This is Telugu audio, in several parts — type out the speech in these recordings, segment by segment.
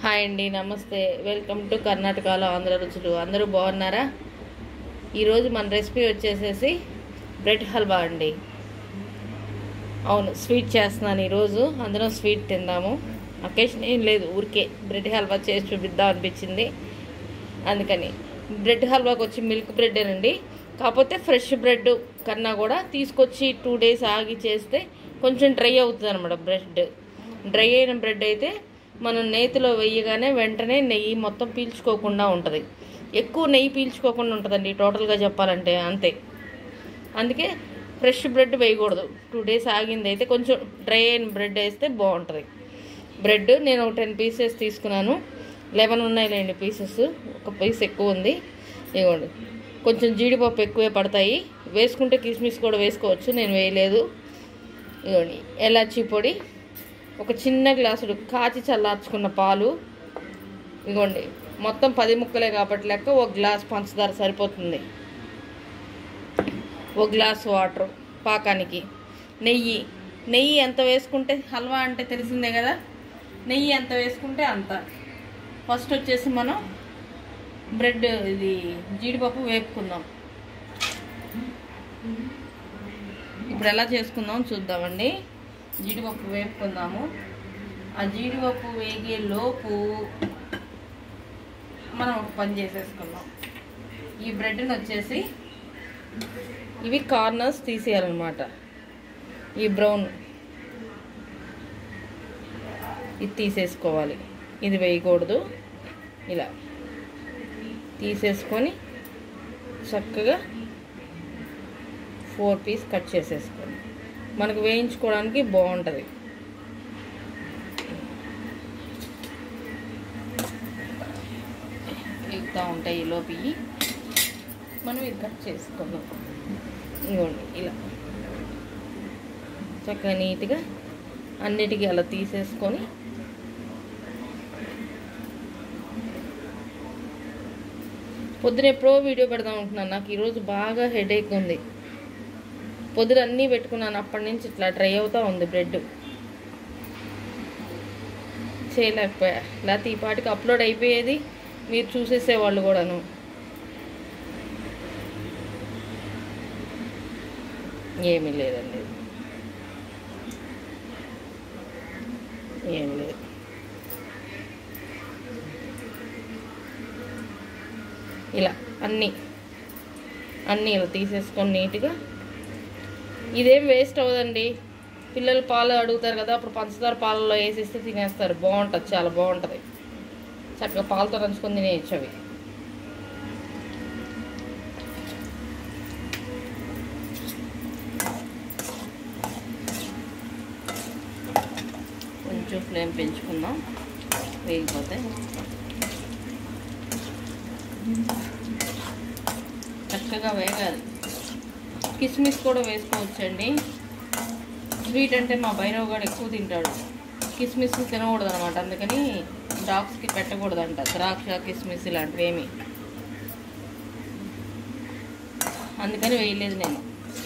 హాయ్ అండి నమస్తే వెల్కమ్ టు కర్ణాటకలో ఆంధ్ర రుచులు అందరూ బాగున్నారా ఈరోజు మన రెసిపీ వచ్చేసేసి బ్రెడ్ హల్వా అండి అవును స్వీట్ చేస్తున్నాను ఈరోజు అందరం స్వీట్ తిందాము అకేషన్ ఏం లేదు ఊరికే బ్రెడ్ హల్వా చేసి చూపిద్దాం అనిపించింది అందుకని బ్రెడ్ హల్వాకి వచ్చి మిల్క్ బ్రెడ్డేనండి కాకపోతే ఫ్రెష్ బ్రెడ్ కన్నా కూడా తీసుకొచ్చి టూ డేస్ ఆగి చేస్తే కొంచెం డ్రై అవుతుంది అనమాట బ్రెడ్ డ్రై అయిన బ్రెడ్ అయితే మనం నేతిలో వేయగానే వెంటనే నెయ్యి మొత్తం పీల్చుకోకుండా ఉంటుంది ఎక్కువ నెయ్యి పీల్చుకోకుండా ఉంటుందండి టోటల్గా చెప్పాలంటే అంతే అందుకే ఫ్రెష్ బ్రెడ్ వేయకూడదు టూ డేస్ ఆగింది అయితే కొంచెం డ్రై అయిన బ్రెడ్ వేస్తే బాగుంటుంది బ్రెడ్ నేను ఒక టెన్ పీసెస్ తీసుకున్నాను లెవెన్ ఉన్నాయిలేండి పీసెస్ ఒక పీస్ ఎక్కువ ఉంది ఇవ్వండి కొంచెం జీడిపప్పు ఎక్కువే పడతాయి వేసుకుంటే కిస్మిస్ కూడా వేసుకోవచ్చు నేను వేయలేదు ఇవ్వండి ఎలాచీ పొడి ఒక చిన్న గ్లాసుడు కాచి చల్లార్చుకున్న పాలు ఇగోండి మొత్తం పది ముక్కలే కాబట్టి లెక్క ఒక గ్లాస్ పంచదార సరిపోతుంది ఒక గ్లాస్ వాటర్ పాకానికి నెయ్యి నెయ్యి ఎంత వేసుకుంటే హల్వా అంటే తెలిసిందే కదా నెయ్యి ఎంత వేసుకుంటే అంత ఫస్ట్ వచ్చేసి మనం బ్రెడ్ ఇది జీడిపప్పు వేపుకుందాం ఇప్పుడు ఎలా చేసుకుందాం చూద్దామండి జీడిపప్పు వేపుకుందాము ఆ జీడిపప్పు వేగే లోపు మనం ఒక పని చేసేసుకుందాం ఈ బ్రెడ్ని వచ్చేసి ఇవి కార్నర్స్ తీసేయాలన్నమాట ఈ బ్రౌన్ ఇది తీసేసుకోవాలి ఇది వేయకూడదు ఇలా తీసేసుకొని చక్కగా ఫోర్ పీస్ కట్ చేసేసుకోండి మనకు వేయించుకోవడానికి బాగుంటుంది ఎగుతూ ఉంటాయి ఈ లోపు ఇవి. మనం ఇది కట్ చేసుకుందాం ఇవ్వండి ఇలా చక్కగా నీట్గా అన్నిటికీ అలా తీసేసుకొని పొద్దున ఎప్పుడో వీడియో పెడదాం అనుకున్నాను నాకు ఈరోజు బాగా హెడేక్ ఉంది పొద్దున అన్నీ పెట్టుకున్నాను అప్పటి నుంచి ఇట్లా డ్రై అవుతూ ఉంది బ్రెడ్ చేయలేకపోయా లేకపోతే ఈ పాటికి అప్లోడ్ అయిపోయేది మీరు చూసేసేవాళ్ళు కూడాను ఏమీ లేదండి ఏం లేదు ఇలా అన్నీ అన్నీ ఇలా తీసేసుకొని నీట్గా ఇదేం వేస్ట్ అవ్వదండి పిల్లలు పాలు అడుగుతారు కదా అప్పుడు పంచదార పాలలో వేసిస్తే తినేస్తారు బాగుంటుంది చాలా బాగుంటుంది చక్కగా పాలతో నంచుకొని తినేయచ్చు అవి కొంచెం ఫ్లేమ్ పెంచుకుందాం వేగిపోతే చక్కగా వేగాలి కిస్మిస్ కూడా వేసుకోవచ్చండి స్వీట్ అంటే మా భైరవ్ గారు ఎక్కువ తింటాడు కిస్మిస్ తినకూడదు అనమాట అందుకని డాగ్స్కి పెట్టకూడదంట ద్రాక్ష కిస్మిస్ ఇలాంటివి ఏమి అందుకని వేయలేదు నేను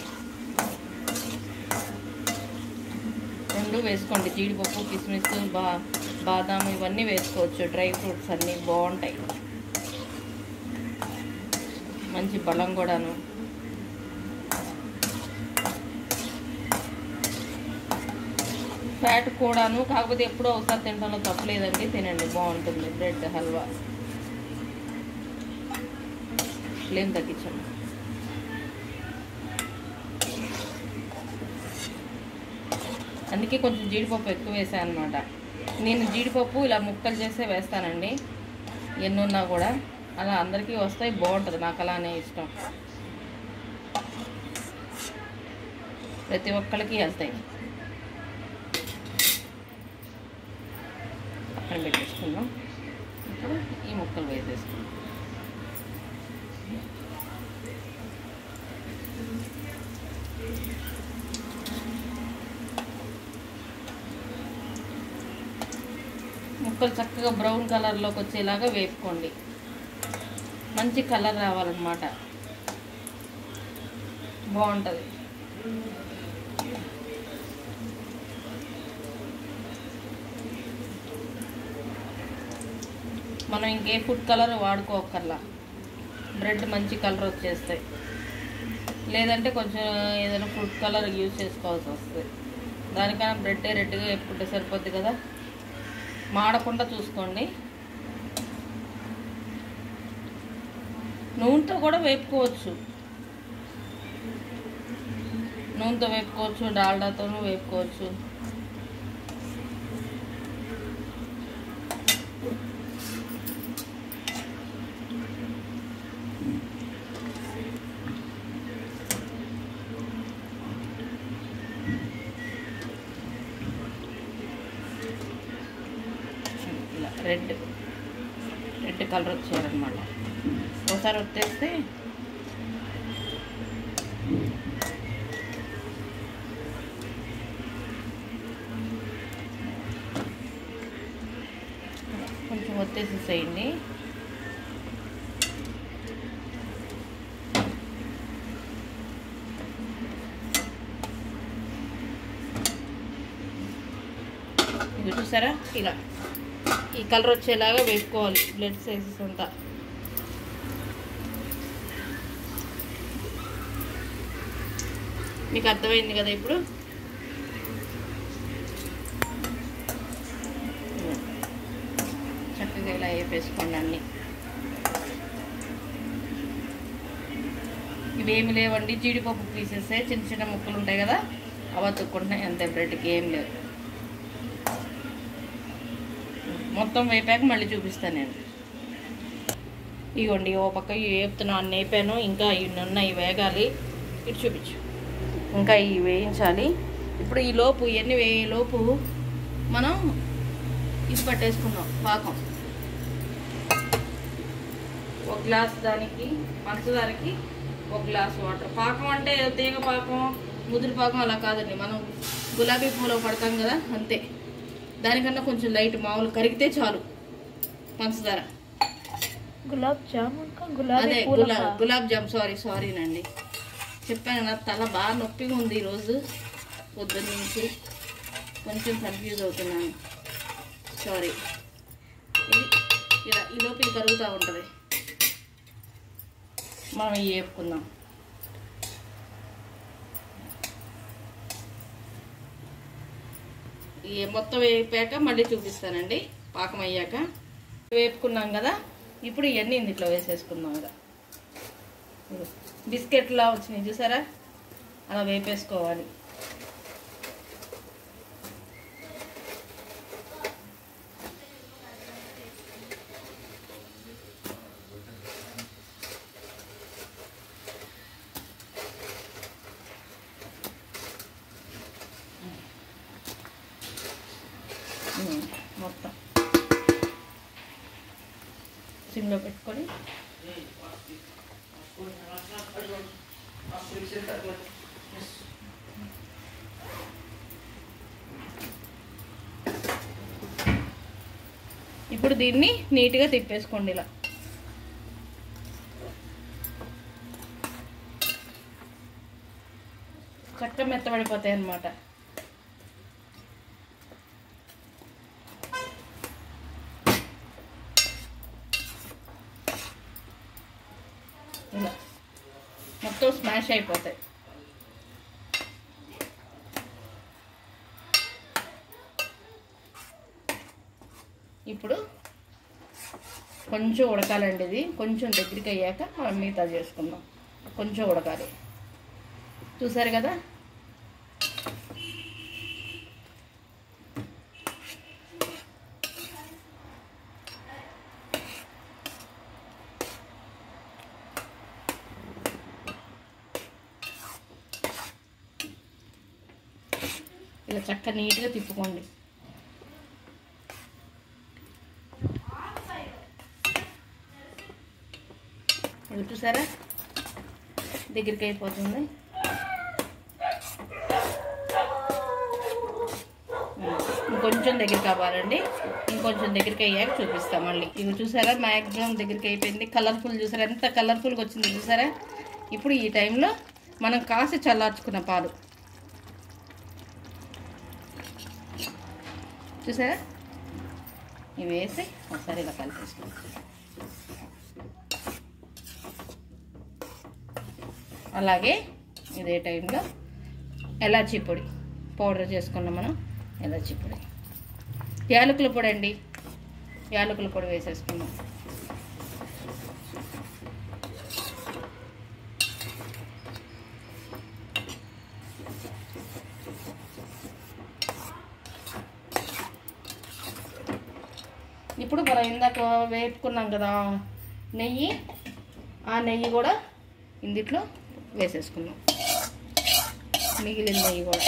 రెండు వేసుకోండి జీడిపప్పు కిస్మిస్ బా బాదాం ఇవన్నీ వేసుకోవచ్చు డ్రై ఫ్రూట్స్ అన్నీ బాగుంటాయి మంచి బలం కూడాను ఫ్యాట్ కూడాను కాకపోతే ఎప్పుడో ఒకసారి తినడంలో తప్పలేదండి తినండి బాగుంటుంది బ్రెడ్ హల్వా ఫ్లేమ్ తగ్గించండి అందుకే కొంచెం జీడిపప్పు ఎక్కువ వేసాను అనమాట నేను జీడిపప్పు ఇలా ముక్కలు చేసే వేస్తానండి ఎన్నున్నా కూడా అలా అందరికీ వస్తాయి బాగుంటుంది నాకు అలానే ఇష్టం ప్రతి ఒక్కరికి వెళ్తాయి పక్కన పెట్టేసుకుందాం ఇప్పుడు ఈ ముక్కలు వేసేసుకుందాం ముక్కలు చక్కగా బ్రౌన్ కలర్లోకి వచ్చేలాగా వేపుకోండి మంచి కలర్ రావాలన్నమాట బాగుంటుంది మనం ఇంకే ఫుడ్ కలర్ వాడుకోకర్లా బ్రెడ్ మంచి కలర్ వచ్చేస్తాయి లేదంటే కొంచెం ఏదైనా ఫుడ్ కలర్ యూజ్ చేసుకోవాల్సి వస్తుంది దానికన్నా బ్రెడ్ రెడ్గా వేపుకుంటే సరిపోద్ది కదా మాడకుండా చూసుకోండి నూనెతో కూడా వేపుకోవచ్చు నూనెతో వేపుకోవచ్చు డాల్డాతోనూ వేపుకోవచ్చు ఇలా రెడ్ రెడ్ కలర్ వచ్చారనమాట ఒకసారి వచ్చేస్తే కొంచెం వచ్చేసేసేయండి ఇది చూసారా ఇలా ఈ కలర్ వచ్చేలాగా వేసుకోవాలి బ్లడ్ సైజెస్ అంతా మీకు అర్థమైంది కదా ఇప్పుడు చక్కగా ఇలా వేపేసుకోండి అన్నీ ఇవేమి లేవండి జీడిపప్పు పీసెస్ చిన్న చిన్న ముక్కలు ఉంటాయి కదా అవి అతుక్కుంటున్నాయి అంతే బ్రెడ్కి ఏం లేవు మొత్తం వేపాక మళ్ళీ చూపిస్తాను నేను ఇగోండి ఓ పక్క ఇవి వేపుతున్నాను నేపాను ఇంకా ఇవి ఉన్నాయి వేగాలి ఇటు చూపించు ఇంకా ఇవి వేయించాలి ఇప్పుడు ఈ లోపు ఇవన్నీ వేయే లోపు మనం ఇది పట్టేసుకున్నాం పాకం ఒక గ్లాస్ దానికి పంచదారకి ఒక గ్లాస్ వాటర్ పాకం అంటే తీగ పాకం ముదురు పాకం అలా కాదండి మనం గులాబీ పూలో పడతాం కదా అంతే దానికన్నా కొంచెం లైట్ మామూలు కరిగితే చాలు పంచదార గులాబ్ జామున్ కా గులాబీ అదే పూల గులా గులాబ్ జామ్ సారీ సారీనండి చెప్పాను నా తల బాగా నొప్పిగా ఉంది ఈరోజు పొద్దున్న నుంచి కొంచెం కన్ఫ్యూజ్ అవుతున్నాను సారీ ఇది ఇలా ఈ లోపు ఇది కరుగుతూ ఉంటుంది మనం ఇవి వేపుకుందాం ఈ మొత్తం వేపాక మళ్ళీ చూపిస్తానండి పాకం అయ్యాక వేపుకున్నాం కదా ఇప్పుడు ఇవన్నీ ఇందులో వేసేసుకుందాం కదా బిస్కెట్లా వచ్చినాయి చూసారా అలా వేపేసుకోవాలి ఉమ్, మొత్తం సిమ్లో పెట్టుకొని ఇప్పుడు దీన్ని నీట్గా తిప్పేసుకోండి ఇలా చక్క మెత్తబడిపోతాయి అన్నమాట ఇలా మొత్తం స్మాష్ అయిపోతాయి ఇప్పుడు కొంచెం ఉడకాలండి ఇది కొంచెం దగ్గరికి అయ్యాక మనం మిగతా చేసుకుందాం కొంచెం ఉడకాలి చూసారు కదా ఇలా చక్క నీట్గా తిప్పుకోండి ఇది చూసారా దగ్గరికి అయిపోతుంది ఇంకొంచెం దగ్గర కావాలండి ఇంకొంచెం దగ్గరికి అయ్యాక చూపిస్తాం మళ్ళీ ఇవి చూసారా మ్యాక్సిమం దగ్గరికి అయిపోయింది కలర్ఫుల్ చూసారా ఎంత కలర్ఫుల్గా వచ్చింది చూసారా ఇప్పుడు ఈ టైంలో మనం కాసి చల్లార్చుకున్న పాలు చూసారా ఇవి వేసి ఒకసారి ఇలా కలిపేసుకుందాం అలాగే ఇదే టైంలో ఎలాచీ పొడి పౌడర్ చేసుకున్నాం మనం ఎలాచీ పొడి యాలకుల పొడి అండి యాలకుల పొడి వేసేసుకున్నాం ఇప్పుడు మనం ఇందాక వేపుకున్నాం కదా నెయ్యి ఆ నెయ్యి కూడా ఇందిట్లో వేసేసుకున్నాం మిగిలిన నెయ్యి కూడా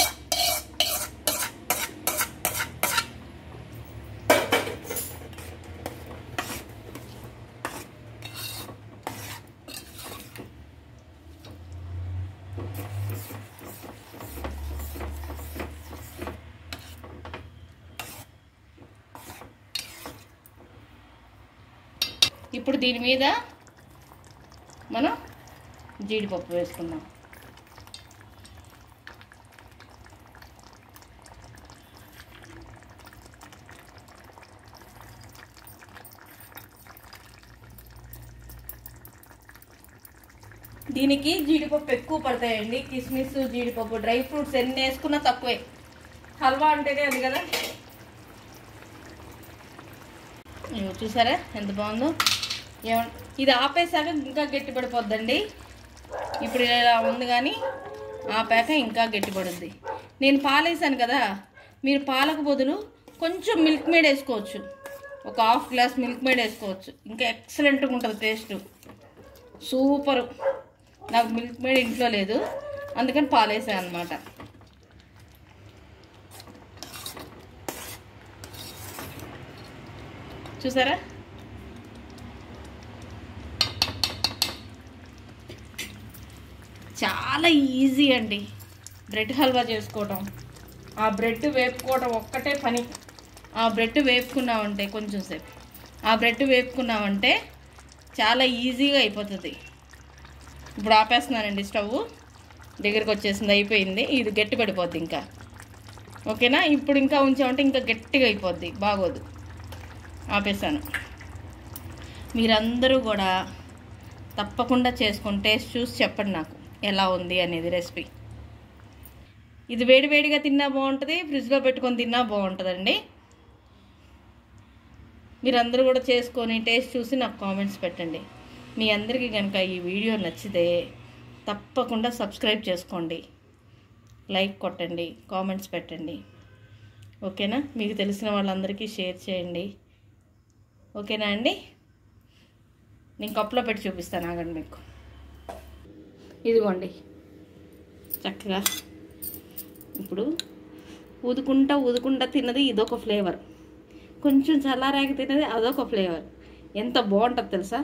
ఇప్పుడు దీని మీద మనం జీడిపప్పు వేసుకుందాం దీనికి జీడిపప్పు ఎక్కువ పడతాయండి కిస్మిస్ జీడిపప్పు డ్రై ఫ్రూట్స్ ఎన్ని వేసుకున్నా తక్కువే హల్వా అంటేనే అది కదా ఇగో చూసారా ఎంత బాగుందో ఏమ ఇది ఆపేసాక ఇంకా గట్టి పడిపోద్దండి ఇప్పుడు ఇలా ఉంది కానీ ఆపాక ఇంకా గట్టి పడుద్ది నేను పాలేసాను కదా మీరు పాలకు బదులు కొంచెం మిల్క్ మేడ్ వేసుకోవచ్చు ఒక హాఫ్ గ్లాస్ మిల్క్ మేడ్ వేసుకోవచ్చు ఇంకా ఎక్సలెంట్గా ఉంటుంది టేస్ట్ సూపర్ నాకు మిల్క్ మేడ్ ఇంట్లో లేదు అందుకని పాలేసాను అనమాట చూసారా చాలా ఈజీ అండి బ్రెడ్ హల్వా చేసుకోవటం ఆ బ్రెడ్ వేపుకోవటం ఒక్కటే పని ఆ బ్రెడ్ వేపుకున్నామంటే కొంచెం సేపు ఆ బ్రెడ్ వేపుకున్నామంటే చాలా ఈజీగా అయిపోతుంది ఇప్పుడు ఆపేస్తున్నానండి స్టవ్ దగ్గరికి వచ్చేసింది అయిపోయింది ఇది గట్టి పడిపోద్ది ఇంకా ఓకేనా ఇప్పుడు ఇంకా ఉంచామంటే ఇంకా గట్టిగా అయిపోద్ది బాగోదు ఆపేసాను మీరందరూ కూడా తప్పకుండా చేసుకొని టేస్ట్ చూసి చెప్పండి నాకు ఎలా ఉంది అనేది రెసిపీ ఇది వేడివేడిగా తిన్నా బాగుంటుంది ఫ్రిడ్జ్లో పెట్టుకొని తిన్నా బాగుంటుందండి మీరందరూ కూడా చేసుకొని టేస్ట్ చూసి నాకు కామెంట్స్ పెట్టండి మీ అందరికీ కనుక ఈ వీడియో నచ్చితే తప్పకుండా సబ్స్క్రైబ్ చేసుకోండి లైక్ కొట్టండి కామెంట్స్ పెట్టండి ఓకేనా మీకు తెలిసిన వాళ్ళందరికీ షేర్ చేయండి ఓకేనా అండి నేను కప్పులో పెట్టి చూపిస్తాను ఆగండి మీకు ఇదిగోండి చక్కగా ఇప్పుడు ఊదుకుంటా ఊదుకుంటా తిన్నది ఇదొక ఫ్లేవర్ కొంచెం చల్లారాక తిన్నది అదొక ఫ్లేవర్ ఎంత బాగుంటుంది తెలుసా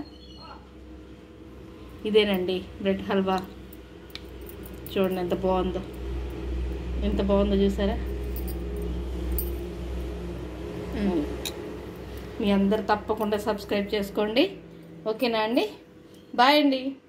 ఇదేనండి బ్రెడ్ హల్వా చూడండి ఎంత బాగుందో ఎంత బాగుందో చూసారా మ్మ్. మీ అందరు తప్పకుండా సబ్స్క్రైబ్ చేసుకోండి ఓకేనా అండి బాయ్ అండి